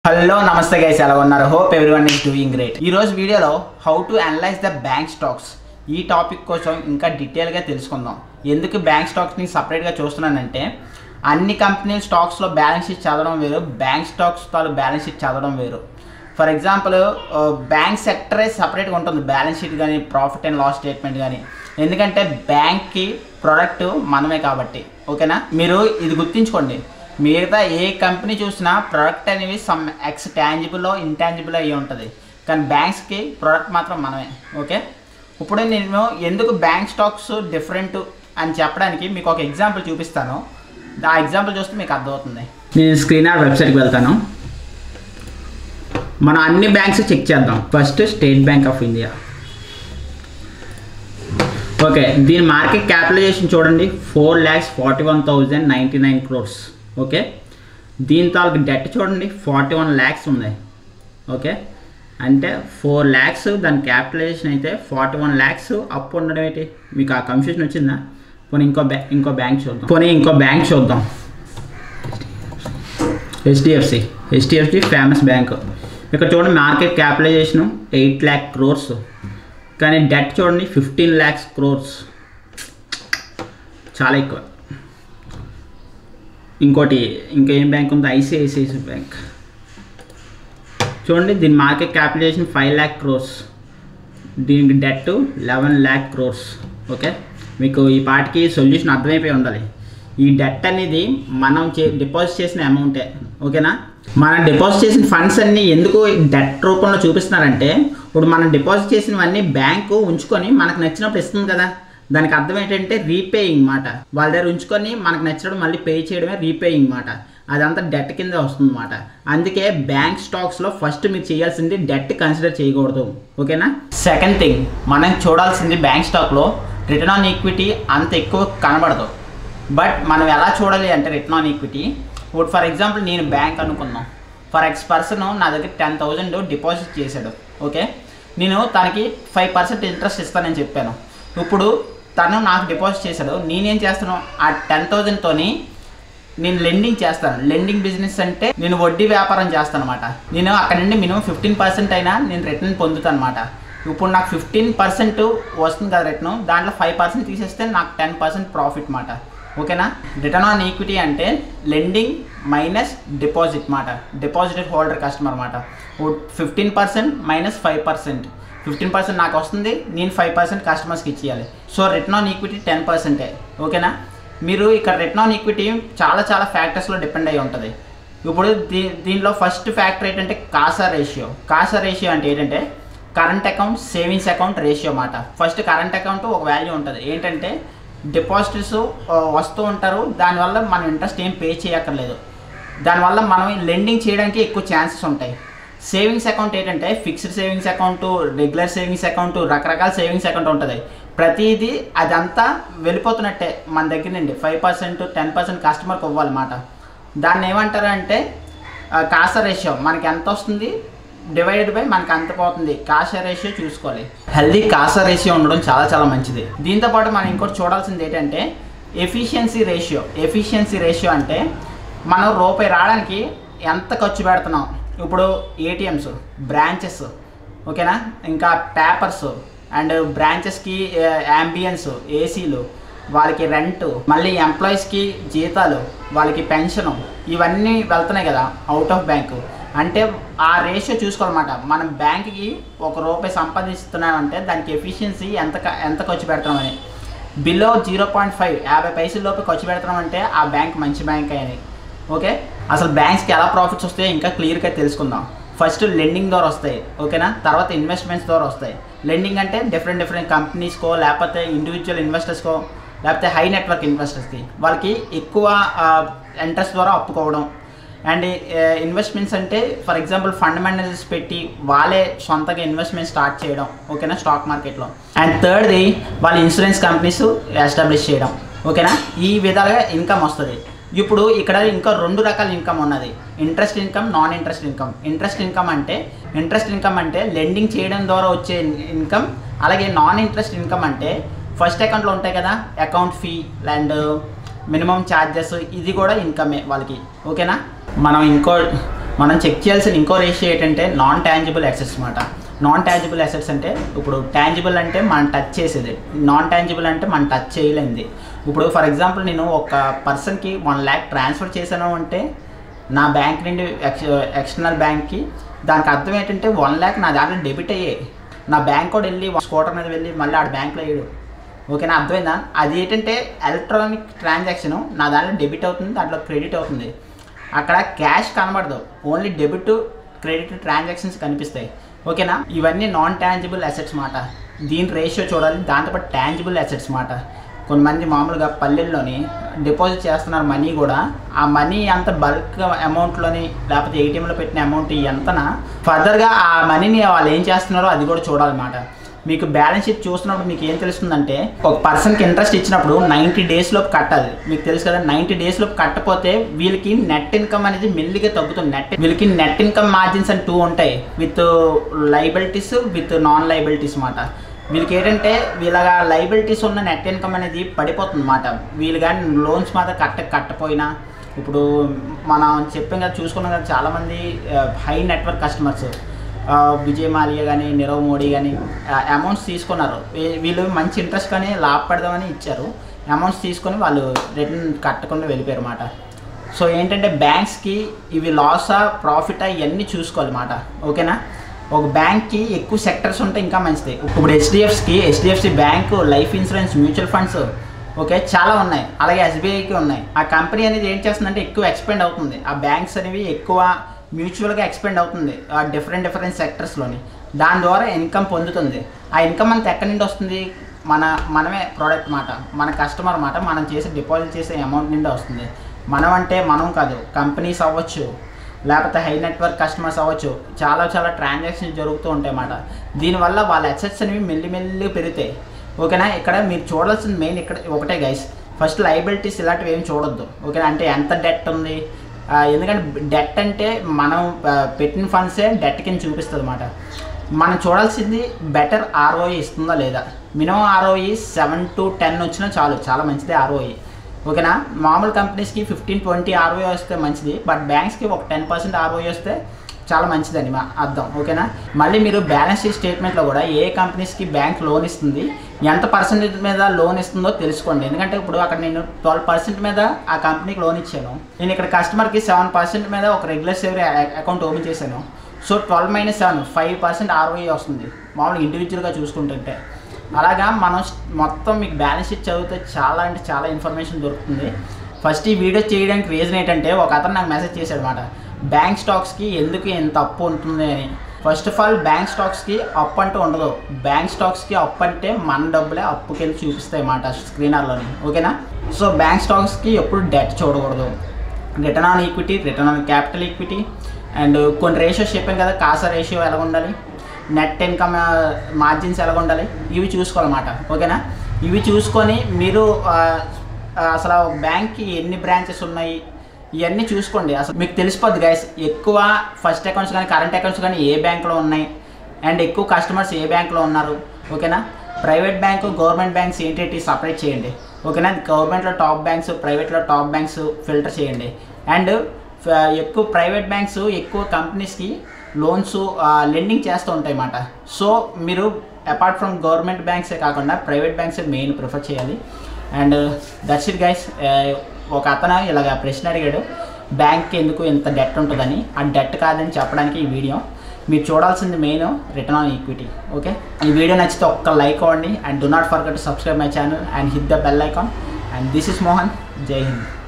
hello నమస్తే guys ఎలా ఉన్నారు hope every one is doing great ఈ రోజు వీడియోలో how to analyse the bank stocks ఈ టాపిక్ కోసం ఇంకా డీటెయిల్గా తెలుసుకుందాం ఎందుకు బ్యాంక్ స్టాక్స్ని సపరేట్గా చూస్తున్నానంటే అన్ని కంపెనీ స్టాక్స్లో బ్యాలెన్స్ షీట్ చదవడం వేరు బ్యాంక్ స్టాక్స్ తాలూ బ్యాలెన్స్ షీట్ చదవడం వేరు ఫర్ ఎగ్జాంపుల్ బ్యాంక్ సెక్టరే సపరేట్గా ఉంటుంది బ్యాలెన్స్ షీట్ కానీ ప్రాఫిట్ అండ్ లాస్ స్టేట్మెంట్ కానీ ఎందుకంటే బ్యాంక్కి ప్రొడక్ట్ మనమే కాబట్టి ఓకేనా మీరు ఇది గుర్తుంచుకోండి మిగతా ఏ కంపెనీ చూసినా ప్రొడక్ట్ అనేవి సమ్ ఎక్స్ ట్యాంజిబుల్లో ఇంటాంజిబుల్ అయ్యి ఉంటుంది కానీ బ్యాంక్స్కి ప్రొడక్ట్ మాత్రం మనమే ఓకే ఇప్పుడు నేను ఎందుకు బ్యాంక్ స్టాక్స్ డిఫరెంట్ అని చెప్పడానికి మీకు ఒక ఎగ్జాంపుల్ చూపిస్తాను ఆ ఎగ్జాంపుల్ చూస్తే మీకు అర్థమవుతుంది నేను స్క్రీన్ ఆర్ వెబ్సైట్కి వెళ్తాను మనం అన్ని బ్యాంక్స్ చెక్ చేద్దాం first State Bank of India okay దీని మార్కెట్ క్యాపిటలైజేషన్ చూడండి four lakhs forty one thousand ninety nine crores okay దీని తాలూకు డెట్ చూడండి ఫార్టీ వన్ ల్యాక్స్ ఉంది ఓకే అంటే ఫోర్ ల్యాక్స్ దాని క్యాపిటలైజేషన్ అయితే ఫార్టీ వన్ ల్యాక్స్ అప్పు ఉండడం ఏంటి మీకు ఆ కన్ఫ్యూజన్ వచ్చిందా పోనీ ఇంకో బ్యా ఇంకో బ్యాంక్ చూద్దాం పోనీ ఇంకో బ్యాంక్ చూద్దాం హెచ్డిఎఫ్సి హెచ్డిఎఫ్సి ఫేమస్ బ్యాంక్ ఇక్కడ చూడండి market capitalisation eight lakh crores కానీ డెట్ చూడండి ఫిఫ్టీన్ ల్యాక్స్ క్రోర్స్ చాలా ఎక్కువ ఇంకోటి ఇంకా ఏం బ్యాంక్ ఉంది ఐసిఐసిఐసి బ్యాంక్ చూడండి దీని market capitalisation five lakh crores దీనికి debt eleven lakh crores okay మీకు ఈ పాటికి సొల్యూషన్ అర్థమైపోయి ఉండాలి ఈ డెట్ అనేది మనం చే డిపాజిట్ చేసిన అమౌంటే ఓకేనా మనం డిపాజిట్ చేసిన ఫండ్స్ అన్నీ ఎందుకు డెట్ రూపంలో చూపిస్తున్నారంటే ఇప్పుడు మనం డిపాజిట్ చేసినవన్నీ బ్యాంకు ఉంచుకొని మనకు నచ్చినప్పుడు ఇస్తుంది కదా దానికి అర్థం ఏంటంటే రీపేయింగ్ మాట వాళ్ళ దగ్గర ఉంచుకొని మనకు నచ్చినప్పుడు మళ్ళీ పే చేయడమే రీపేయింగ్ మాట అదంతా డెట్ కింద వస్తుంది అనమాట అందుకే బ్యాంక్ స్టాక్స్లో ఫస్ట్ మీరు చేయాల్సింది డెట్ కన్సిడర్ చేయకూడదు ఓకేనా సెకండ్ థింగ్ మనం చూడాల్సింది బ్యాంక్ స్టాక్లో రిటర్న్ ఆన్ ఈక్విటీ అంత ఎక్కువ కనబడదు బట్ మనం ఎలా చూడాలి అంటే రిటర్న్ ఆన్ ఈక్విటీ ఇప్పుడు ఫర్ ఎగ్జాంపుల్ నేను బ్యాంక్ అనుకుందాం ఫర్ ఎక్స్ పర్సన్ నా దగ్గర టెన్ థౌజండ్ డిపాజిట్ చేశాడు ఓకే నేను తనకి ఫైవ్ పర్సెంట్ ఇంట్రెస్ట్ ఇస్తానని చెప్పాను ఇప్పుడు తను నాకు డిపాజిట్ చేశాడు నేనేం చేస్తాను ఆ టెన్ థౌజండ్తోని నేను లెండింగ్ చేస్తాను లెండింగ్ బిజినెస్ అంటే నేను వడ్డీ వ్యాపారం చేస్తాను అనమాట నేను అక్కడ నుండి మినిమం ఫిఫ్టీన్ పర్సెంట్ అయినా నేను రిటర్న్ పొందుతాను అనమాట ఇప్పుడు నాకు ఫిఫ్టీన్ పర్సెంట్ వస్తుంది కదా రిటర్న్ దాంట్లో ఫైవ్ పర్సెంట్ తీసేస్తే నాకు టెన్ పర్సెంట్ ప్రాఫిట్ మాట ఓకేనా రిటర్న్ ఆన్ ఈక్విటీ అంటే లెండింగ్ మైనస్ డిపాజిట్ మాట డిపాజిటెడ్ హోల్డర్ కస్టమర్ మాట fifteen percent minus five percent fifteen percent నాకు వస్తుంది నేను ఫైవ్ పర్సెంట్ కస్టమర్స్కి ఇచ్చేయాలి so return on equity ten పర్సెంటే ఓకేనా మీరు ఇక్కడ రిటర్న్ ఆన్ ఈక్విటీ చాలా చాలా ఫ్యాక్టర్స్లో డిపెండ్ అయి ఉంటుంది ఇప్పుడు దీ దీనిలో ఫస్ట్ ఫ్యాక్టర్ ఏంటంటే కాసా రేషియో కాసా రేషియో అంటే ఏంటంటే current account savings account ratio మాట ఫస్ట్ కరెంట్ అకౌంట్ ఒక వాల్యూ ఉంటుంది ఏంటంటే డిపాజిట్స్ వస్తూ ఉంటారు దానివల్ల మనం ఇంట్రెస్ట్ ఏం పే చేయక్కర్లేదు దానివల్ల మనం లెండింగ్ చేయడానికి ఎక్కువ ఛాన్సెస్ ఉంటాయి సేవింగ్స్ అకౌంట్ ఏంటంటే fixed savings account regular savings account రకరకాల సేవింగ్స్ అకౌంట్ ఉంటుంది ప్రతిదీ అదంతా వెళ్ళిపోతున్నట్టే మన దగ్గర నుండి ఫైవ్ పర్సెంట్ టెన్ పర్సెంట్ కస్టమర్కి ఇవ్వాలన్నమాట దాన్ని ఏమంటారు అంటే కాసా రేషియో మనకి ఎంత వస్తుంది డివైడెడ్ బై మనకి అంత పోతుంది కాసా రేషియో చూసుకోవాలి హెల్దీ కాసా రేషియో ఉండడం చాలా చాలా మంచిది దీంతో పాటు మనం ఇంకోటి చూడాల్సింది ఏంటంటే ఎఫిషియన్సీ రేషియో ఎఫిషియన్సీ రేషియో అంటే మనం రూపాయి రావడానికి ఎంత ఖర్చు పెడుతున్నాం ఇప్పుడు ఏటీఎంస్ బ్రాంచెస్ ఓకేనా ఇంకా పేపర్స్ అండ్ బ్రాంచెస్కి యాంబియన్స్ ఏసీలు వాళ్ళకి రెంట్ మళ్ళీ ఎంప్లాయీస్కి జీతాలు వాళ్ళకి పెన్షను ఇవన్నీ వెళ్తున్నాయి కదా అవుట్ ఆఫ్ బ్యాంకు అంటే ఆ రేషియో చూసుకోవాలన్నమాట మనం బ్యాంక్కి ఒక రూపాయి సంపాదిస్తున్నామంటే దానికి ఎఫిషియన్సీ ఎంత క- ఎంత ఖర్చు పెడతామని బిలో జీరో పాయింట్ ఫైవ్ యాభై పైసల లోపు ఖర్చు పెడతామంటే ఆ బ్యాంక్ మంచి బ్యాంక్ అని ఓకే అసలు బ్యాంక్స్కి ఎలా ప్రాఫిట్స్ వస్తాయో ఇంకా క్లియర్గా తెలుసుకుందాం ఫస్ట్ లెండింగ్ ద్వారా వస్తాయి ఓకేనా తర్వాత ఇన్వెస్ట్మెంట్స్ ద్వారా వస్తాయి లెండింగ్ అంటే డిఫరెంట్ డిఫరెంట్ కంపెనీస్కో లేకపోతే ఇండివిజువల్ ఇన్వెస్టర్స్కో లేకపోతే హై నెట్వర్క్ ఇన్వెస్టర్స్కి వాళ్ళకి ఎక్కువ ఇంట్రెస్ట్ ద్వారా అప్పుకోవడం అండ్ ఇన్వెస్ట్మెంట్స్ అంటే ఫర్ ఎగ్జాంపుల్ ఫండమెంటల్స్ పెట్టి వాళ్ళే సొంతగా ఇన్వెస్ట్మెంట్ స్టార్ట్ చేయడం ఓకేనా స్టాక్ మార్కెట్లో అండ్ థర్డ్ది వాళ్ళ ఇన్సూరెన్స్ కంపెనీస్ ఎస్టాబ్లిష్ చేయడం ఓకేనా ఈ విధాలుగా ఇన్కమ్ వస్తుంది ఇప్పుడు ఇక్కడ ఇంకా రెండు రకాల ఇన్కమ్ ఉన్నది interest income non interest income interest income అంటే ఇంట్రెస్ట్ ఇన్కమ్ అంటే లెండింగ్ చేయడం ద్వారా వచ్చే ఇన్కమ్ అలాగే నాన్ ఇంట్రెస్ట్ ఇన్కమ్ అంటే ఫస్ట్ అకౌంట్లో ఉంటాయి కదా account fee and minimum charges ఇది కూడా ఇన్కమే వాళ్ళకి ఓకేనా మనం ఇంకో మనం చెక్ చేయాల్సిన ఇంకో రేషియో ఏంటంటే నాన్ ట్యాంజిబుల్ అసెట్స్ అనమాట నాన్ ట్యాంజిబుల్ అసెట్స్ అంటే ఇప్పుడు ట్యాంజిబుల్ అంటే మనం టచ్ చేసేది నాన్ ట్యాంజిబుల్ అంటే మనం టచ్ చేయలేనిది ఇప్పుడు ఫర్ ఎగ్జాంపుల్ నేను ఒక పర్సన్కి వన్ ల్యాక్ ట్రాన్స్ఫర్ చేశాను అంటే నా బ్యాంక్ నుండి ఎక్స్ ఎక్స్టర్నల్ బ్యాంక్కి దానికి అర్థం ఏంటంటే వన్ ల్యాక్ నా దాంట్లో డెబిట్ అయ్యే నా బ్యాంక్ కూడా వెళ్ళి స్కూటర్ మీద వెళ్ళి మళ్ళీ ఆడ బ్యాంక్లో వేయడు ఓకేనా అర్థమైందా అది ఏంటంటే ఎలక్ట్రానిక్ ట్రాన్సాక్షన్ నా దాంట్లో డెబిట్ అవుతుంది దాంట్లో క్రెడిట్ అవుతుంది అక్కడ క్యాష్ కనబడదు ఓన్లీ డెబిట్ క్రెడిట్ ట్రాన్సాక్షన్స్ కనిపిస్తాయి ఓకేనా ఇవన్నీ నాన్ ట్యాంజిబుల్ అసెట్స్ మాట దీని రేషియో చూడాలి దాంతోపాటు ట్యాంజిబుల్ అసెట్స్ మాట కొంతమంది మామూలుగా పల్లెల్లోని డిపాజిట్ చేస్తున్నారు మనీ కూడా ఆ మనీ అంత బల్క్ అమౌంట్లోని లేకపోతే ఏటీఎంలో పెట్టిన అమౌంట్ ఎంతనా ఫర్దర్గా ఆ మనీని వాళ్ళు ఏం చేస్తున్నారో అది కూడా చూడాలన్నమాట మీకు బ్యాలెన్స్ షీట్ చూస్తున్నప్పుడు మీకు ఏం తెలుస్తుందంటే ఒక పర్సన్కి ఇంట్రెస్ట్ ఇచ్చినప్పుడు నైంటీ డేస్ లోపు కట్టాలి మీకు తెలుసు కదా నైంటీ డేస్ లోపు కట్టపోతే వీళ్ళకి నెట్ ఇన్కమ్ అనేది మెల్లిగా తగ్గుతుంది నెట్ వీళ్ళకి నెట్ ఇన్కమ్ మార్జిన్స్ అని టూ ఉంటాయి with liabilities with non liabilities మాట వీళ్ళకి ఏంటంటే వీళ్ళగా లైబిలిటీస్ ఉన్న నెట్ ఇన్కమ్ అనేది పడిపోతుంది అన్నమాట వీళ్ళు కానీ లోన్స్ మాత్రం కట్ట కట్టపోయినా ఇప్పుడు మనం చెప్పాం కదా చూసుకున్నాం కదా చాలామంది high network customers Vijay Mallya కానీ నీరవ్ మోడీ కానీ అమౌంట్స్ తీసుకున్నారు వీ- వీళ్ళు మంచి ఇంట్రెస్ట్ కానీ లాభపడదామని ఇచ్చారు అమౌంట్స్ తీసుకొని వాళ్ళు రిటర్న్ కట్టకుండా వెళ్ళిపోయారు అన్నమాట సో ఏంటంటే బ్యాంక్స్కి ఇవి లాసా ప్రాఫిటా ఇవన్నీ చూసుకోవాలన్నమాట ఓకేనా ఒక బ్యాంక్కి ఎక్కువ సెక్టర్స్ ఉంటే ఇంకా మంచిది ఇప్పుడు హెచ్డిఎఫ్స్కి HDFC bank life insurance mutual funds okay చాలా ఉన్నాయి అలాగే ఎస్బీఐకి ఉన్నాయి ఆ కంపెనీ అనేది ఏం చేస్తుందంటే ఎక్కువ ఎక్స్పెండ్ అవుతుంది ఆ బ్యాంక్స్ అనేవి ఎక్కువ మ్యూచువల్గా ఎక్స్పెండ్ అవుతుంది ఆ డిఫరెంట్ డిఫరెంట్ సెక్టర్స్లోని దాని ద్వారా ఇన్కమ్ పొందుతుంది ఆ ఇన్కమ్ అంతా ఎక్కడి నుండి వస్తుంది మన మనమే ప్రోడక్ట్ మాట మన కస్టమర్ మాట మనం చేసే డిపాజిట్ చేసే అమౌంట్ నుండి వస్తుంది మనం అంటే మనం కాదు కంపెనీస్ అవ్వచ్చు లేకపోతే హై నెట్వర్క్ కస్టమర్స్ అవ్వచ్చు చాలా చాలా ట్రాన్సాక్షన్స్ జరుగుతూ ఉంటాయి అన్నమాట దీనివల్ల వాళ్ళ అసెట్స్ అనేవి మెల్లి మెల్లిగా పెరుగుతాయి ఓకేనా ఇక్కడ మీరు చూడాల్సింది మెయిన్ ఇక్కడ ఒకటే గైస్ ఫస్ట్ లైబిలిటీస్ ఇలాంటివి ఏమి చూడొద్దు ఓకేనా అంటే ఎంత డెట్ ఉంది ఆ, ఎందుకంటే డెట్ అంటే మనం ఆ, పెట్టిన ఫండ్సే డెట్ కింద చూపిస్తుంది అనమాట మనం చూడాల్సింది బెటర్ ఆర్ఓఈ ఇస్తుందా లేదా minimum ROE seven to ten వచ్చినా చాలు చాలా మంచిది ఆర్ఓఈ ఓకేనా మామూలు కంపెనీస్కి ఫిఫ్టీన్ ట్వంటీ ఆర్ఓఈ వస్తే మంచిది బట్ బ్యాంక్స్కి ఒక టెన్ పర్సెంట్ ఆర్ఓఈ వస్తే చాలా మంచిదని మా అర్థం ఓకేనా మళ్ళీ మీరు బ్యాలెన్స్ షీట్ స్టేట్మెంట్లో కూడా ఏ కంపెనీస్కి బ్యాంక్ లోన్ ఇస్తుంది ఎంత పర్సెంటేజ్ మీద లోన్ ఇస్తుందో తెలుసుకోండి ఎందుకంటే ఇప్పుడు అక్కడ నేను ట్వెల్వ్ పర్సెంట్ మీద ఆ కంపెనీకి లోన్ ఇచ్చాను నేను ఇక్కడ కస్టమర్కి సెవెన్ పర్సెంట్ మీద ఒక రెగ్యులర్ సేవరీ అకౌంట్ ఓపెన్ చేశాను so twelve minus seven five percent ROE వస్తుంది మామూలుగా ఇండివిజువల్గా చూసుకుంటుంటే అలాగా మనం మొత్తం మీకు బ్యాలెన్స్ షీట్ చదివితే చాలా అంటే చాలా ఇన్ఫర్మేషన్ దొరుకుతుంది ఫస్ట్ ఈ వీడియో చేయడానికి రీజన్ ఏంటంటే ఒక అతను నాకు మెసేజ్ చేశాడు అనమాట బ్యాంక్ స్టాక్స్కి ఎందుకు ఇంత అప్పు ఉంటుంది అని ఫస్ట్ ఆఫ్ ఆల్ బ్యాంక్ స్టాక్స్కి అప్పు అంటూ ఉండదు బ్యాంక్ స్టాక్స్కి అప్పు అంటే మన డబ్బులే అప్పుకెళ్ళి చూపిస్తాయి అన్నమాట స్క్రీనర్లోని ఓకేనా సో బ్యాంక్ స్టాక్స్కి ఎప్పుడు డెట్ చూడకూడదు return on equity return on capital equity and కొన్ని రేషియోస్ చెప్పాను కదా కాసా రేషియో ఎలా ఉండాలి నెట్ ఇన్కమ్ మార్జిన్స్ ఎలా ఉండాలి ఇవి చూసుకోవాలన్నమాట ఓకేనా ఇవి చూసుకొని మీరు ఆ, ఆ, అసలు బ్యాంక్కి ఎన్ని బ్రాంచెస్ ఉన్నాయి ఇవన్నీ చూసుకోండి అసలు మీకు తెలిసిపోద్ది గైస్ ఎక్కువ ఫస్ట్ అకౌంట్స్ కానీ కరెంట్ అకౌంట్స్ కానీ ఏ బ్యాంక్లో ఉన్నాయి అండ్ ఎక్కువ కస్టమర్స్ ఏ బ్యాంక్లో ఉన్నారు ఓకేనా ప్రైవేట్ బ్యాంకు గవర్నమెంట్ బ్యాంక్స్ ఏంటి సపరేట్ చేయండి ఓకేనా గవర్నమెంట్లో టాప్ బ్యాంక్స్ ప్రైవేట్లో టాప్ బ్యాంక్స్ ఫిల్టర్ చేయండి అండ్ ఫ- ఎక్కువ ప్రైవేట్ బ్యాంక్స్ ఎక్కువ కంపెనీస్కి లోన్స్ లెండింగ్ చేస్తూ ఉంటాయి అన్నమాట సో మీరు అపార్ట్ ఫ్రమ్ గవర్నమెంట్ బ్యాంక్సే కాకుండా ప్రైవేట్ బ్యాంక్సే మెయిన్ ప్రిఫర్ చేయాలి అండ్ దట్స్ ఇట్ గైస్ ఒక అతను ఇలాగ ప్రశ్న అడిగాడు బ్యాంక్కి ఎందుకు ఇంత డెట్ ఉంటుందని ఆ డెట్ కాదని చెప్పడానికి ఈ వీడియో మీరు చూడాల్సింది main return on equity okay ఈ వీడియో నచ్చితే ఒక్క లైక్ అవ్వండి and do not forget to subscribe my channel and hit the bell icon and this is Mohan జై హింద్